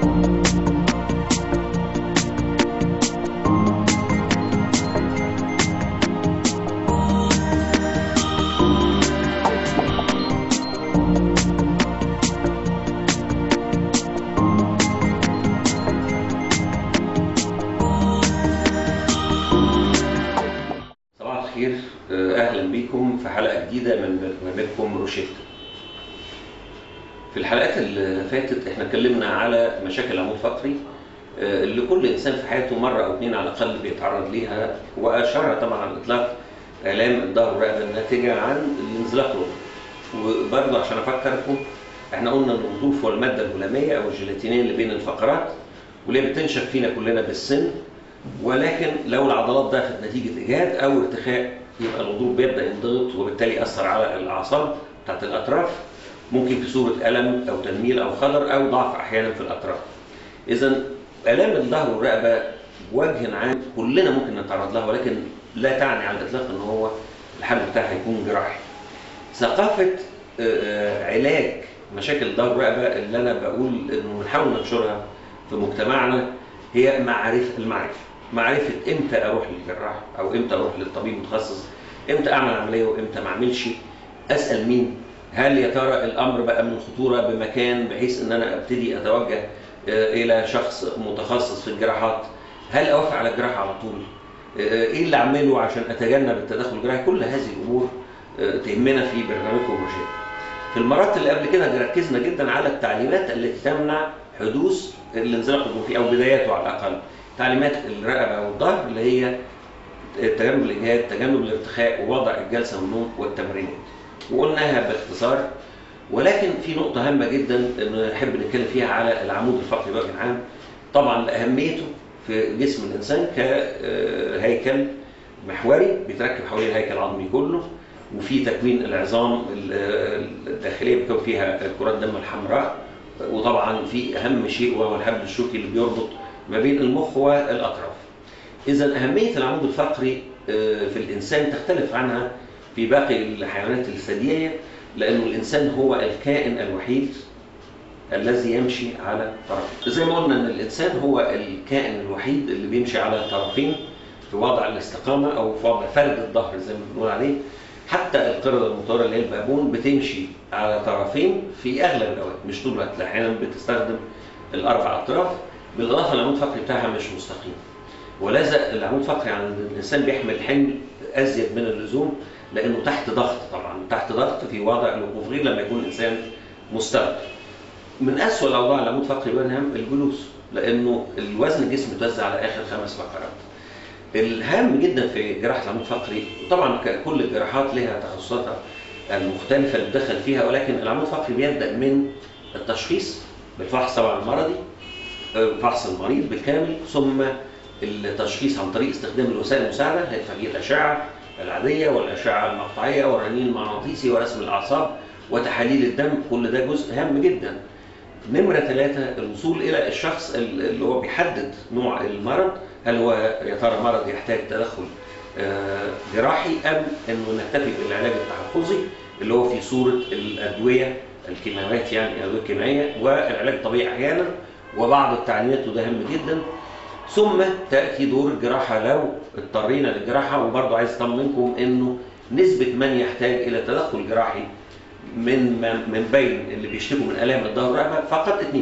صباح الخير آه، اهلا بيكم في حلقه جديده من برنامجكم روشيتا في الحلقات اللي فاتت احنا اتكلمنا على مشاكل العمود الفقري آه، اللي كل انسان في حياته مره او اتنين على الاقل بيتعرض ليها واشار طبعا على الاطلاق الام الظهر والرقبه الناتجه عن الانزلاق الوظيفي وبرضه عشان افكركم احنا قلنا ان الوظوف هو الماده الهلاميه او الجيلاتينيه اللي بين الفقرات واللي هي بتنشف فينا كلنا بالسن ولكن لو العضلات ضعفت نتيجه اجهاد او ارتخاء يبقى الغضروف بيبدا ينضغط وبالتالي ياثر على الاعصاب بتاعت الاطراف ممكن في صوره الم او تنميل او خضر او ضعف احيانا في الاطراف. اذا الام الظهر والرقبه بوجه عام كلنا ممكن نتعرض لها ولكن لا تعني على الاطلاق ان هو الحل بتاعها يكون جراحي. ثقافه آه، آه، علاج مشاكل الظهر والرقبه اللي انا بقول انه بنحاول ننشرها في مجتمعنا هي معرفه المعرفه. معرفه امتى اروح للجراح او امتى اروح للطبيب المتخصص امتى اعمل عمليه وامتى ما اعملش اسال مين هل يا ترى الامر بقى من خطوره بمكان بحيث ان انا ابتدي اتوجه آه، الى شخص متخصص في الجراحات هل اوافق على الجراحه على طول آه، ايه اللي اعمله عشان اتجنب التدخل الجراحي كل هذه الامور آه، تهمنا في برنامجكم روشيت في المرات اللي قبل كده ركزنا جدا على التعليمات التي تمنع حدوث الانزلاق الجنفي او بداياته على الاقل تعليمات الرقبه او الظهر اللي هي تجنب الاجهاد تجنب الارتخاء ووضع الجلسه والنوم والتمرينات وقلناها باختصار ولكن في نقطه هامه جدا ان نحب نتكلم فيها على العمود الفقري بوجه عام طبعا لاهميته في جسم الانسان كهيكل محوري بيتركب حوالين الهيكل العظمي كله وفي تكوين العظام الداخليه بيكون فيها كرات الدم الحمراء وطبعا في اهم شيء وهو الحبل الشوكي اللي بيربط ما بين المخ والاطراف. اذا اهميه العمود الفقري آه، في الانسان تختلف عنها في باقي الحيوانات الثدييه لانه الانسان هو الكائن الوحيد الذي يمشي على طرفين. زي ما قلنا ان الانسان هو الكائن الوحيد اللي بيمشي على طرفين في وضع الاستقامه او في وضع فرد الظهر زي ما بنقول عليه. حتى القردة المطورة اللي هي البابون بتمشي على طرفين في اغلب الاوقات مش طول الوقت احيانا بتستخدم الاربع اطراف بالاضافه العمود الفقري بتاعها مش مستقيم ولذا العمود الفقري عند الانسان بيحمل حمل ازيد من اللزوم لانه تحت ضغط طبعا تحت ضغط في وضع الوقوف غير لما يكون الانسان مستلقي من اسوء الاوضاع العمود الفقري بينهم الجلوس لانه الوزن الجسم متوزع على اخر خمس فقرات الهام جدا في جراحه العمود الفقري طبعا كل الجراحات لها تخصصاتها المختلفه اللي بتدخل فيها ولكن العمود الفقري بيبدا من التشخيص بالفحص طبعا المرضي فحص المريض بالكامل ثم التشخيص عن طريق استخدام الوسائل المساعده هي الاشعه العاديه والاشعه المقطعيه والرنين المغناطيسي ورسم الاعصاب وتحاليل الدم كل ده جزء هام جدا. نمره ثلاثه الوصول الى الشخص اللي هو بيحدد نوع المرض هل هو يا ترى مرض يحتاج تدخل آه، جراحي ام انه نكتفي بالعلاج التحفظي اللي هو في صوره الادويه الكيماويات يعني الادويه الكيميائيه والعلاج الطبيعي احيانا وبعض التعليمات وده هام جدا ثم تاتي دور الجراحه لو اضطرينا للجراحه وبرضه عايز اطمنكم انه نسبه من يحتاج الى تدخل جراحي من من بين اللي بيشتكوا من الام الظهر والرقبه فقط 2%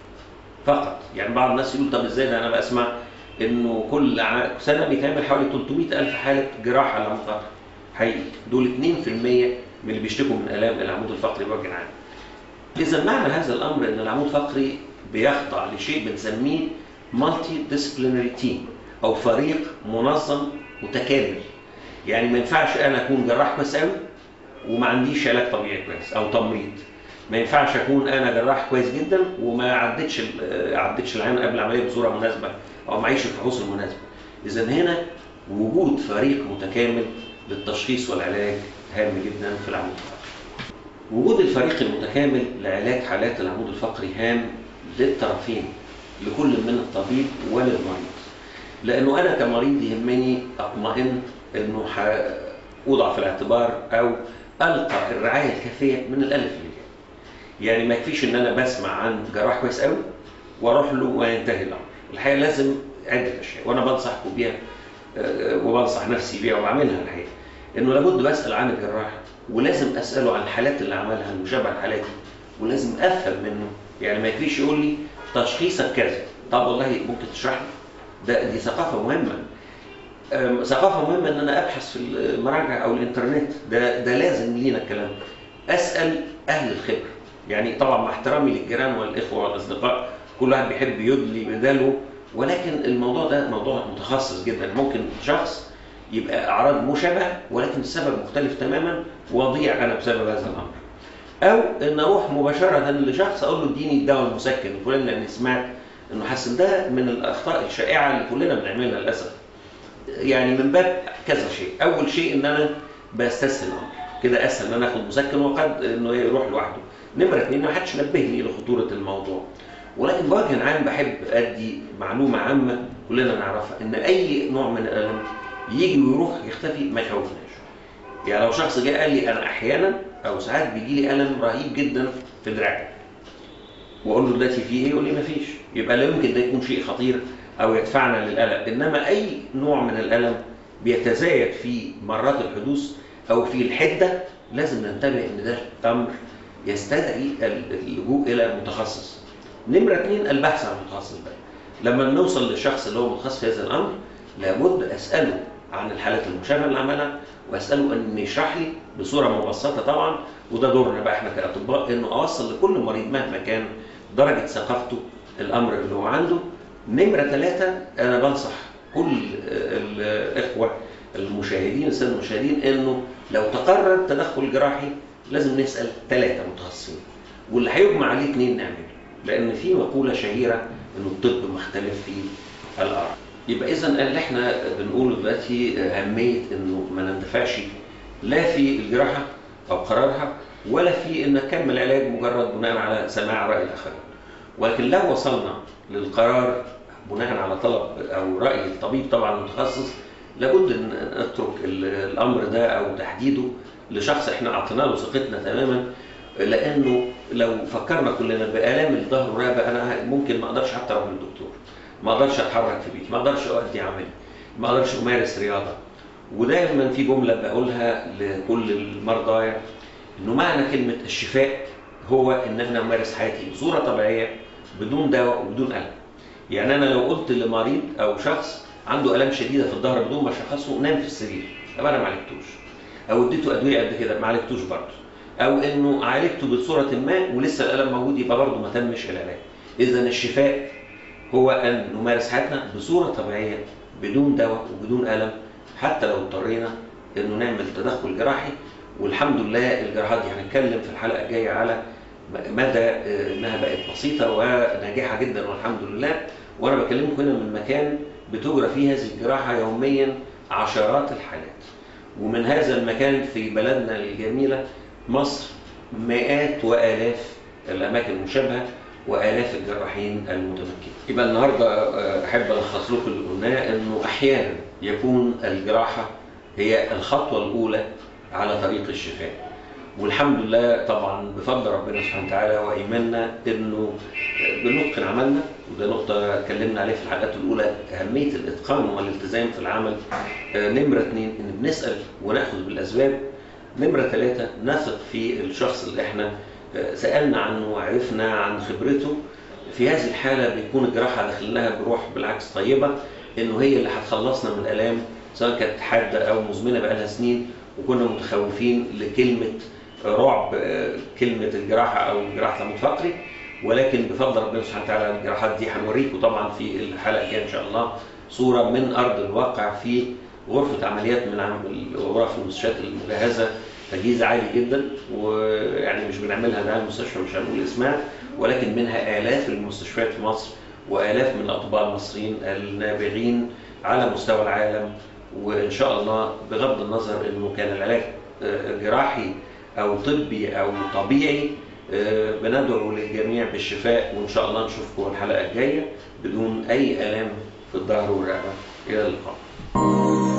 فقط يعني بعض الناس يقول طب ازاي ده انا بسمع انه كل ع- سنه بيتعمل حوالي 300 الف حاله جراحه للعمود الفقري حقيقي دول 2% من اللي بيشتكوا من الام العمود الفقري بوجه عام اذا معنى هذا الامر ان العمود الفقري بيخضع لشيء بنسميه مالتي ديسيبلينري تيم او فريق منظم متكامل يعني ما ينفعش انا اكون جراح كويس قوي وما عنديش علاج طبيعي كويس او تمريض ما ينفعش اكون انا جراح كويس جدا وما عدتش ال- عدتش العين قبل العمليه بصوره مناسبه او معيش الفحوص المناسبه اذا هنا وجود فريق متكامل للتشخيص والعلاج هام جدا في العمود الفقري وجود الفريق المتكامل لعلاج حالات العمود الفقري هام للطرفين لكل من الطبيب وللمريض لانه انا كمريض يهمني اطمئن انه ح- اوضع في الاعتبار او القى الرعايه الكافيه من الالف للياء يعني ما يكفيش ان انا بسمع عن جراح كويس قوي واروح له وينتهي الامر الحقيقه لازم عده اشياء وانا بنصحكم بيها آه، وبنصح نفسي بيها وبعملها الحقيقه انه لابد بسال عن الجراح ولازم اساله عن الحالات اللي عملها المشابهه لحالاتي ولازم افهم منه يعني ما يكفيش يقول لي تشخيصك كذا طب والله ممكن تشرح لي ده دي ثقافه مهمه أم، ثقافه مهمه ان انا ابحث في المراجع او الانترنت ده ده لازم لينا الكلام اسال اهل الخبره يعني طبعا مع احترامي للجيران والاخوه والاصدقاء كل واحد بيحب يدلي بداله ولكن الموضوع ده موضوع متخصص جدا ممكن شخص يبقى اعراض مشابهه ولكن السبب مختلف تماما واضيع انا بسبب هذا الامر او ان اروح مباشره لشخص اقول له اديني الدواء المسكن الفلاني لان سمعت انه حاسس ده من الاخطاء الشائعه اللي كلنا بنعملها للاسف يعني من باب كذا شيء اول شيء ان انا بستسهل الامر كده اسهل ان انا اخد مسكن وقد انه يروح لوحده نمره اثنين ما حدش نبهني لخطوره الموضوع ولكن بوجه عام بحب ادي معلومه عامه كلنا نعرفها ان اي نوع من الالم يجي ويروح يختفي ما يخوفناش يعني لو شخص جه قال لي انا احيانا او ساعات بيجي لي الم رهيب جدا في دراعي واقول له دلوقتي في ايه يقول لي ما فيش يبقى لا يمكن ده يكون شيء خطير او يدفعنا للقلق انما اي نوع من الالم بيتزايد في مرات الحدوث او في الحده لازم ننتبه ان ده امر يستدعي اللجوء الى متخصص نمره اثنين البحث عن متخصص بقى لما نوصل للشخص اللي هو متخصص في هذا الامر لابد اساله عن الحالات المشابهه اللي عملها واساله ان يشرح لي بصوره مبسطه طبعا وده دورنا بقى احنا كاطباء انه اوصل لكل مريض مهما كان درجه ثقافته الامر اللي هو عنده نمره ثلاثه انا بنصح كل الاخوه المشاهدين الساده المشاهدين انه لو تقرر تدخل جراحي لازم نسال ثلاثه متخصصين واللي هيجمع عليه اثنين نعمله لان في مقوله شهيره انه الطب مختلف في الاراء يبقى اذا اللي احنا بنقوله دلوقتي اهميه انه ما نندفعش لا في الجراحه او قرارها ولا في ان نكمل علاج مجرد بناء على سماع راي الاخرين ولكن لو وصلنا للقرار بناء على طلب او راي الطبيب طبعا المتخصص لابد ان نترك الامر ده او تحديده لشخص احنا اعطينا له ثقتنا تماما لانه لو فكرنا كلنا بالام الظهر والرقبه انا ممكن ما اقدرش حتى اروح للدكتور ما اقدرش اتحرك في بيتي ما اقدرش اؤدي عملي ما اقدرش امارس رياضه ودايما في جمله بقولها لكل المرضى انه معنى كلمه الشفاء هو ان انا امارس حياتي بصوره طبيعيه بدون دواء وبدون الم يعني انا لو قلت لمريض او شخص عنده الام شديده في الظهر بدون ما اشخصه نام في السرير يبقى انا ما عالجتوش او اديته ادويه قد كده ما عالجتوش برضه او انه عالجته بصوره ما ولسه الالم موجود يبقى برضه ما تمش العلاج اذا الشفاء هو ان نمارس حياتنا بصوره طبيعيه بدون دواء وبدون الم حتى لو اضطرينا انه نعمل تدخل جراحي والحمد لله الجراحات دي هنتكلم في الحلقه الجايه على مدى انها بقت بسيطه وناجحه جدا والحمد لله وانا بكلمكم هنا من مكان بتجرى فيه هذه الجراحه يوميا عشرات الحالات ومن هذا المكان في بلدنا الجميله مصر مئات والاف الاماكن المشابهه والاف الجراحين المتمكنين. يبقى النهارده احب الخص لكم اللي قلناه انه احيانا يكون الجراحه هي الخطوه الاولى على طريق الشفاء. والحمد لله طبعا بفضل ربنا سبحانه وتعالى وايماننا انه بنتقن عملنا وده نقطه اتكلمنا عليها في الحلقات الاولى اهميه الاتقان والالتزام في العمل. نمره اثنين ان بنسال وناخذ بالاسباب. نمره ثلاثه نثق في الشخص اللي احنا سالنا عنه وعرفنا عن خبرته في هذه الحاله بيكون الجراحه داخلناها بروح بالعكس طيبه انه هي اللي هتخلصنا من الالام سواء كانت حاده او مزمنه بقى لها سنين وكنا متخوفين لكلمه رعب كلمه الجراحه او جراحه العمود الفقري ولكن بفضل ربنا سبحانه وتعالى الجراحات دي هنوريكم طبعا في الحلقه الجايه ان شاء الله صوره من ارض الواقع في غرفه عمليات من غرف المستشفيات المجهزه تجهيز عالي جدا ويعني مش بنعملها ده المستشفى مش هنقول اسمها ولكن منها الاف المستشفيات في مصر والاف من الاطباء المصريين النابغين على مستوى العالم وان شاء الله بغض النظر انه كان العلاج جراحي او طبي او طبيعي بندعو للجميع بالشفاء وان شاء الله نشوفكم الحلقه الجايه بدون اي الام في الظهر والرقبه الى اللقاء